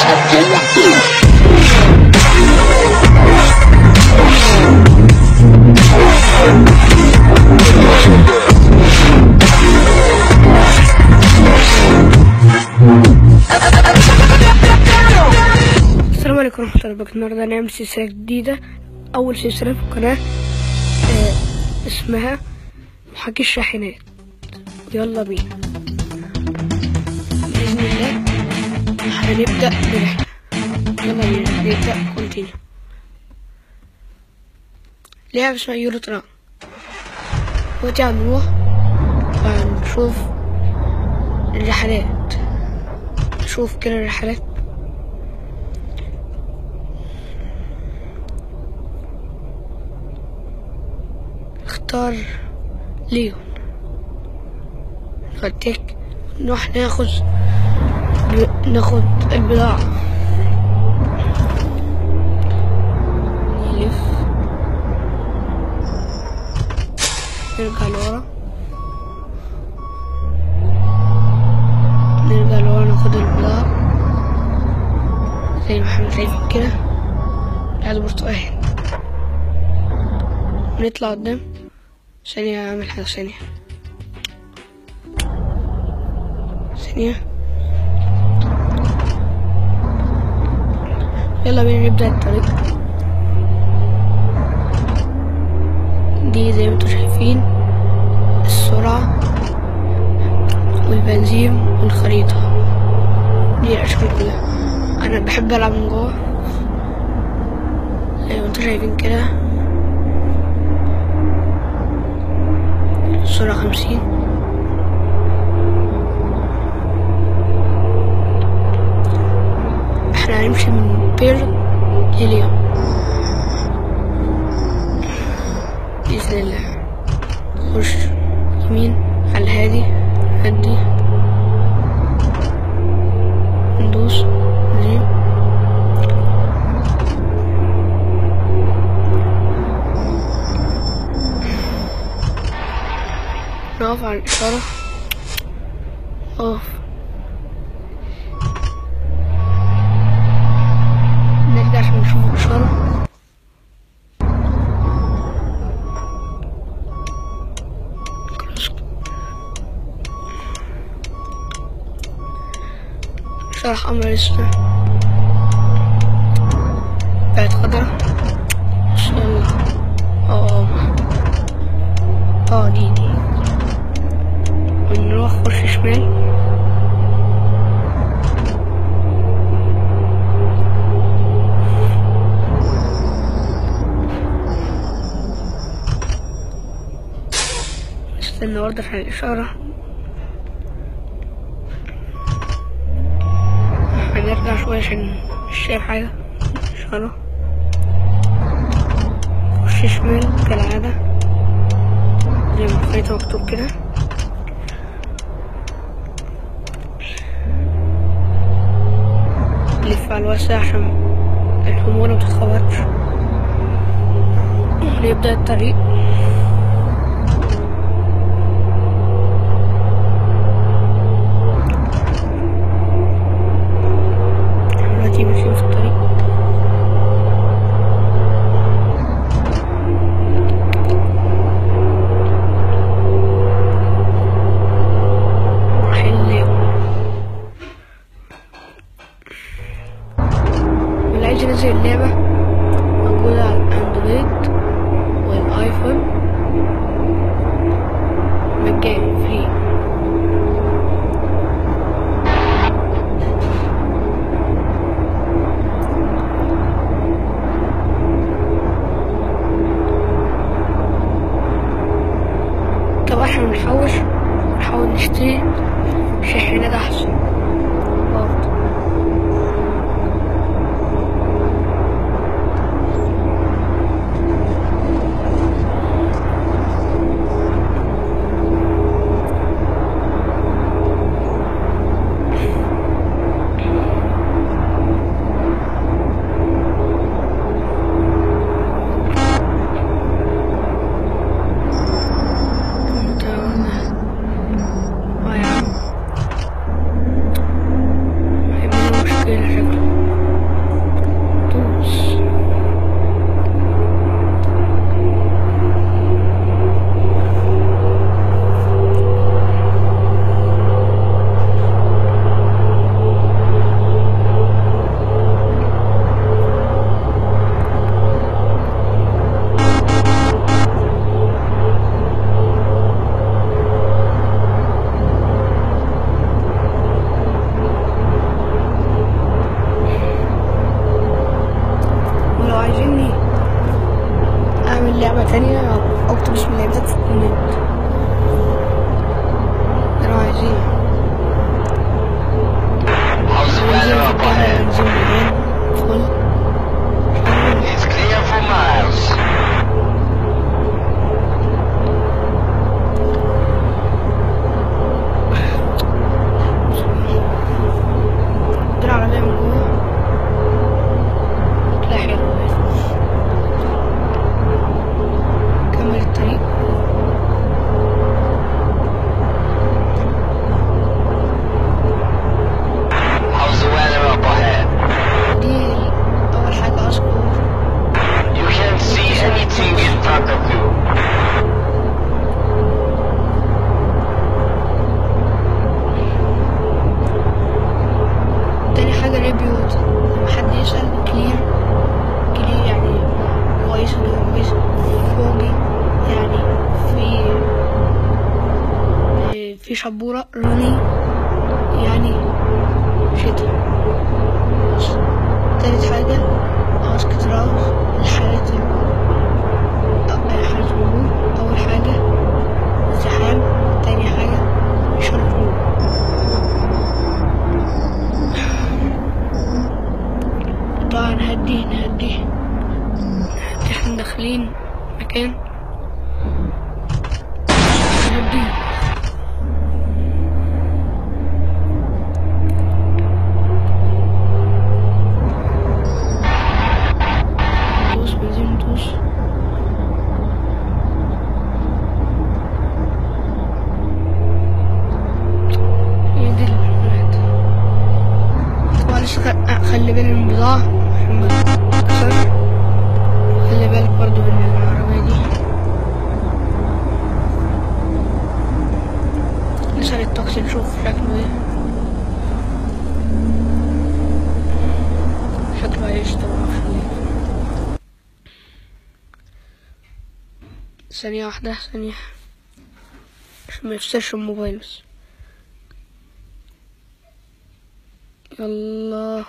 السلام عليكم ورحمة الله وبركاته النهاردة هنعمل سلسلة جديدة أول سلسلة في القناة آه اسمها محاكي الشاحنات يلا بينا بإذن الله هنبدأ برحلة يلا بينا نبدأ كونتينيو لعبة اسمها يورو تران دلوقتي هنروح وهنشوف الرحلات نشوف كده الرحلات اختار ليون نوديك نروح ناخد ب... ناخد البضاعة نلف نرجع لورا نرجع لورا ناخد البضاعة زي ما احنا شايفين كده بعد برتقال نطلع قدام ثانية أعمل حاجة ثانية ثانية يلا بينا نبدأ الطريق دي زي ما انتوا شايفين السرعة والبنزين والخريطة دي الأشكال كلها أنا بحب ألعب من جوه زي ما انتوا شايفين كده السرعة خمسين احنا هنمشي من بير لليوم بإذن الله خش يمين على الهادي هدي ندوس زين نقف على الإشارة أقف نرجع عشان نشوف الإشارة خلاص. إشارة حمرا لسه بقت خضرا بس يلا اه اه دي دي ونروح خش شمال استنى برضه عشان الإشارة هنرجع شوية عشان مش شايف حاجة إشارة خش شمال كالعادة زي ما الخريطة مكتوب كده نلف على الواسع عشان الحمولة متتخبطش نبدأ الطريق دلوقتي ماشيين في الطريق رايحين واللي عايز ينزل اللعبة موجودة على الأندرويد والآيفون مجاني فري طبعا احنا بنحوش نحاول نشتري شاحنات أحسن برضه النت ترى عايزين How's the بنزين weather في up الجامعة ahead? بنزين مليان فل It's clear for miles. طلع العربية من جوه لا حلو كمل الطريق How's the weather up ahead? دي أول حاجة أذكر You can't see anything in front of you. تاني حاجة ريبيوت لما حد يسأل كلير كلير يعني كويس ولا كويس فوقي يعني في في شبورة روني يعني شتا بس تالت حاجة أسك تراوس الحالة حالة الوجود أول حاجة الزحام تاني حاجة إشارة مرور طبعا نهدي نهدي احنا داخلين مكان نهدي دوس بنزين دوس هي دي البلد طبعا لسه خ- خلي بالي من البضاعة عشان ما تتكسر خلي بالك برضو من العربية دي نسأل التاكسي نشوف شكله ايه شكله هيشتغل معرفش ليه ثانية واحدة ثانية عشان ما يفسرش الموبايل بس يلا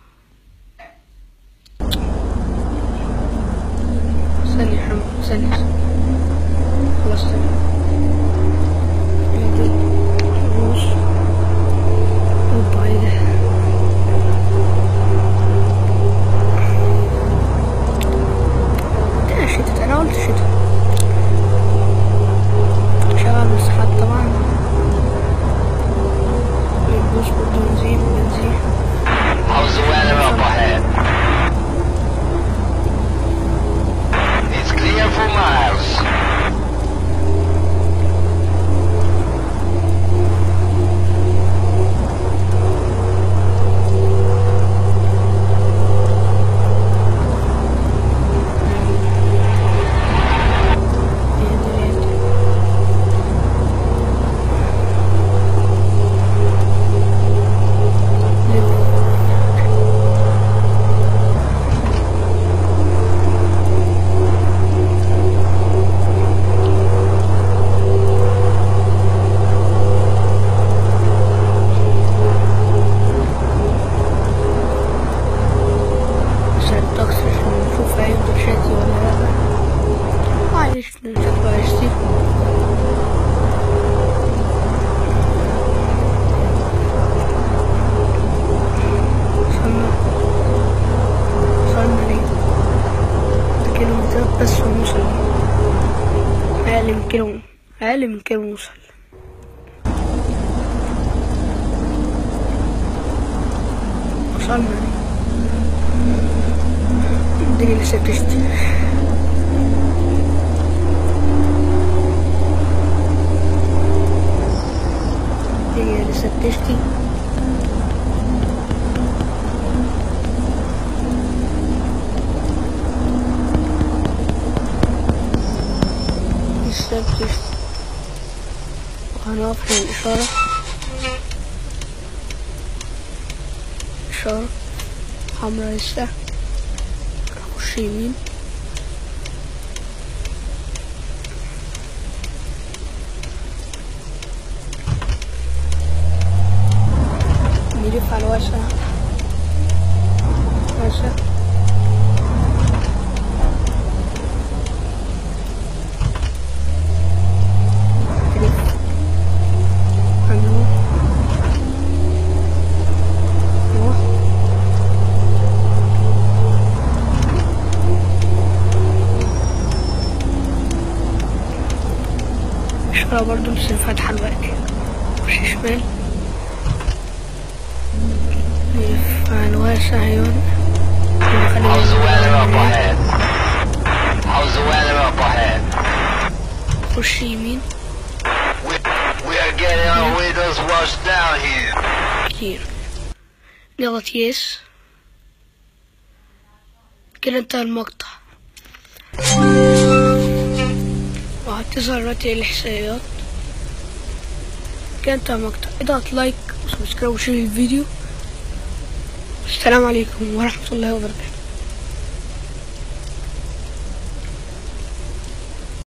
ثانية يا حمد ثانية خلاص ثانية يدي روس اوبا ايه ده ده شتت انا قلت شتت شغل مساحات طبعا بنبص بالبنزين بنزين How's the weather up ahead? It's clear for miles. بس التاكسي عشان نشوف هيفضل شاتي ولا لا معلش نشوف هيشتي وصلنا وصلنا ليه ده كيلومترات بس ونوصل أقل من كيلو أقل من كيلو ونوصل وصلنا ليه الدنيا لسه بتشتي الدنيا لسه بتشتي لسه بتشتي وهنقف عند الإشارة إشارة حمرا لسه أخش يمين نلف على واسع واسع منطقة برضو لسه فاتحة دلوقتي مش شمال نلف على الواسع أيوة How's the weather up ahead? How's the weather up ahead? خش يمين We, we are getting our windows washed down here. كتير نضغط يس كده انتهى المقطع وهتظهر دلوقتي الإحصائيات كده انتهى المقطع اضغط لايك وسبسكرايب وشير الفيديو السلام عليكم ورحمة الله وبركاته